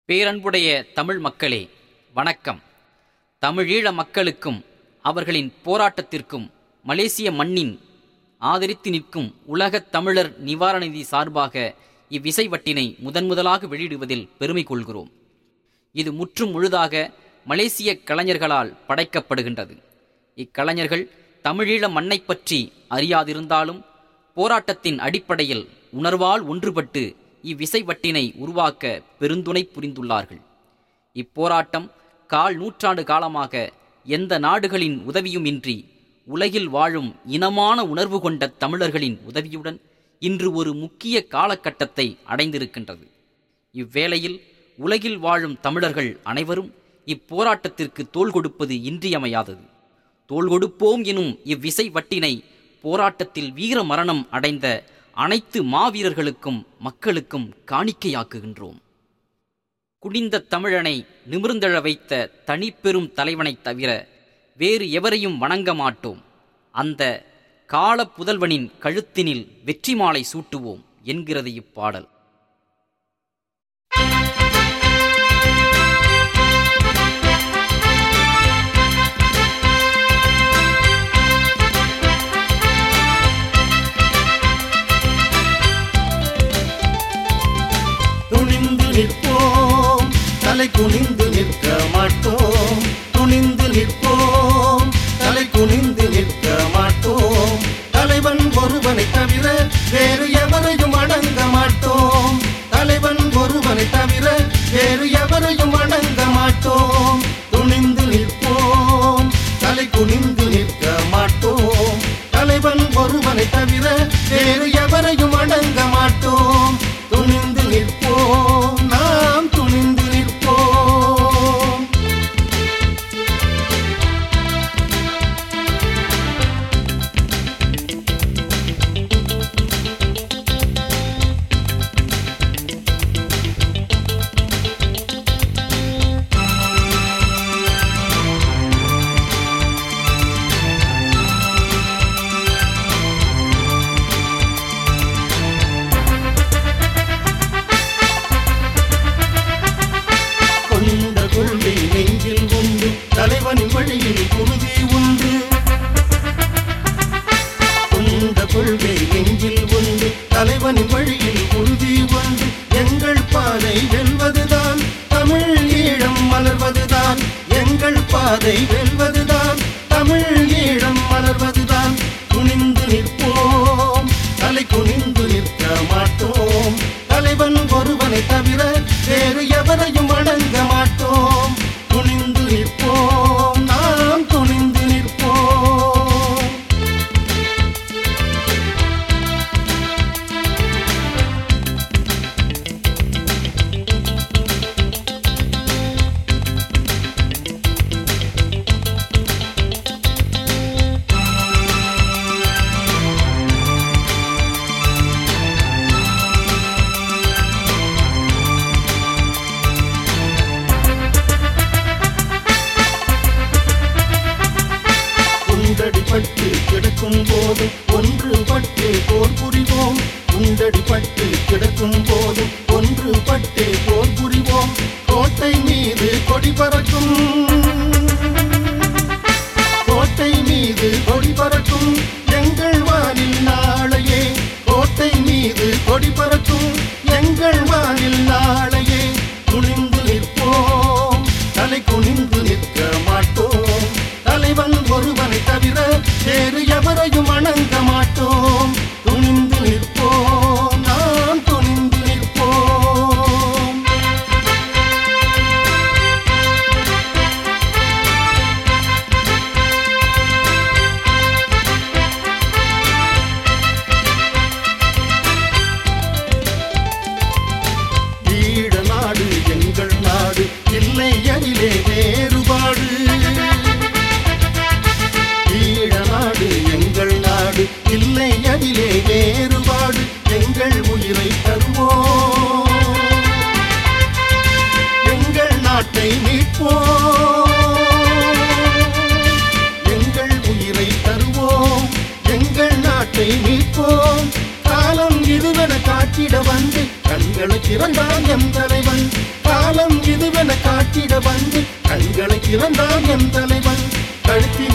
பேரன்புடைய தமிழ் மக்களே வணக்கம் தமிழீழ மக்களுக்கும் அவர்களின் போராட்டத்திற்கும் மலேசிய மண்ணின் ஆதரித்து நிற்கும் உலகத் தமிழர் நிவாரண நிதி சார்பாக இவ்விசைவட்டினை முதன்முதலாக வெளியிடுவதில் பெருமை கொள்கிறோம் இது முற்றும் முழுதாக மலேசிய கலைஞர்களால் படைக்கப்படுகின்றது இக்கலைஞர்கள் தமிழீழ மண்ணைப் பற்றி அறியாதிருந்தாலும் போராட்டத்தின் அடிப்படையில் உணர்வால் ஒன்றுபட்டு இவ்விசைவட்டினை உருவாக்க பெருந்துணை புரிந்துள்ளார்கள் இப்போராட்டம் கால் நூற்றாண்டு காலமாக எந்த நாடுகளின் உதவியுமின்றி உலகில் வாழும் இனமான உணர்வு கொண்ட தமிழர்களின் உதவியுடன் இன்று ஒரு முக்கிய காலகட்டத்தை அடைந்திருக்கின்றது இவ்வேளையில் உலகில் வாழும் தமிழர்கள் அனைவரும் இப்போராட்டத்திற்கு தோள் கொடுப்பது இன்றியமையாதது தோள் கொடுப்போம் எனும் இவ்விசை வட்டினை போராட்டத்தில் வீர மரணம் அடைந்த அனைத்து மாவீரர்களுக்கும் மக்களுக்கும் காணிக்கையாக்குகின்றோம் குடிந்த தமிழனை நிமிர்ந்தெழ வைத்த தனிப்பெரும் தலைவனைத் தவிர வேறு எவரையும் வணங்க மாட்டோம் அந்த கால புதல்வனின் கழுத்தினில் வெற்றி மாலை சூட்டுவோம் என்கிறது இப்பாடல் துணிந்து நிற்போம் தலை குனிந்து நிற்க மாட்டோம் துணிந்து நிற்போம் தலை குனிந்து நிற்க மாட்டோம் தலைவன் ஒருவனை தவிர வேறு எவரையும் அடங்க மாட்டோம் தலைவன் ஒருவனை தவிர வேறு எவரையும் அடங்க மாட்டோம் துணிந்து நிற்போம் தலை குனிந்து நிற்க மாட்டோம் தலைவன் ஒருவனை தவிர வேறு எவரையும் அடங்க மாட்டோம் துணிந்து நிற்போம் நாம் துணிந்து நிற்போம் கொண்ட கொள்கை நெஞ்சில் உண்டு தலைவனின் வழியில் குருதி உண்டு கொண்ட கொள்கை நெஞ்சில் உண்டு தலைவனின் வழியில் உறுதி உண்டு எங்கள் பாதை வெல்வதுதான் தமிழ் ஈழம் மலர்வதுதான் எங்கள் பாதை வெல்வதுதான் தமிழ் ஈழம் மலர்வதுதான் துணிந்து நிற்போம் தலை குனிந்து நிற்க மாட்டோம் தலைவன் ஒருவனை தவிர வேறு எவரையும் அடங்க மாட்டோம் துணிந்து நிற்போம் நாம் துணிந்து நிற்போம் உண்டடிப்பட்டு கிடக்கும் போது ஒன்றுபட்டு போர் புரிவோம் உண்டடிப்பட்டு கிடக்கும் போது ஒன்றுபட்டு போர் புரிவோம் கோட்டை மீது கொடி பறக்கும் கோட்டை மீது கொடி பறக்கும் எங்கள் வானில் நாளையே கோட்டை மீது கொடி பறக்கும் எங்கள் வானில் நாளையே துணிந்து நிற்போம் தலை குனிந்து நிற்க மாட்டோம் தலைவன் ஒருவனை தவிர வேறு எவரையும் வணங்க மாட்டோம் துணிந்து நிற்போம் நாம் துணிந்து நிற்போம் ஈழ நாடு எங்கள் நாடு இல்லை அதிலே வேறுபாடு ஈழ நாடு எங்கள் நாடு இல்லை அதிலே வேறுபாடு எங்கள் உயிரை தருவோம் எங்கள் நாட்டை மீட்போம் எங்கள் உயிரை தருவோம் எங்கள் நாட்டை மீட்போம் காலம் இதுவென காட்டிட வந்து கண்களை திறந்தான் எம் தலைவன் காலம் இறந்தான் என் தலைவன் கழுத்தின்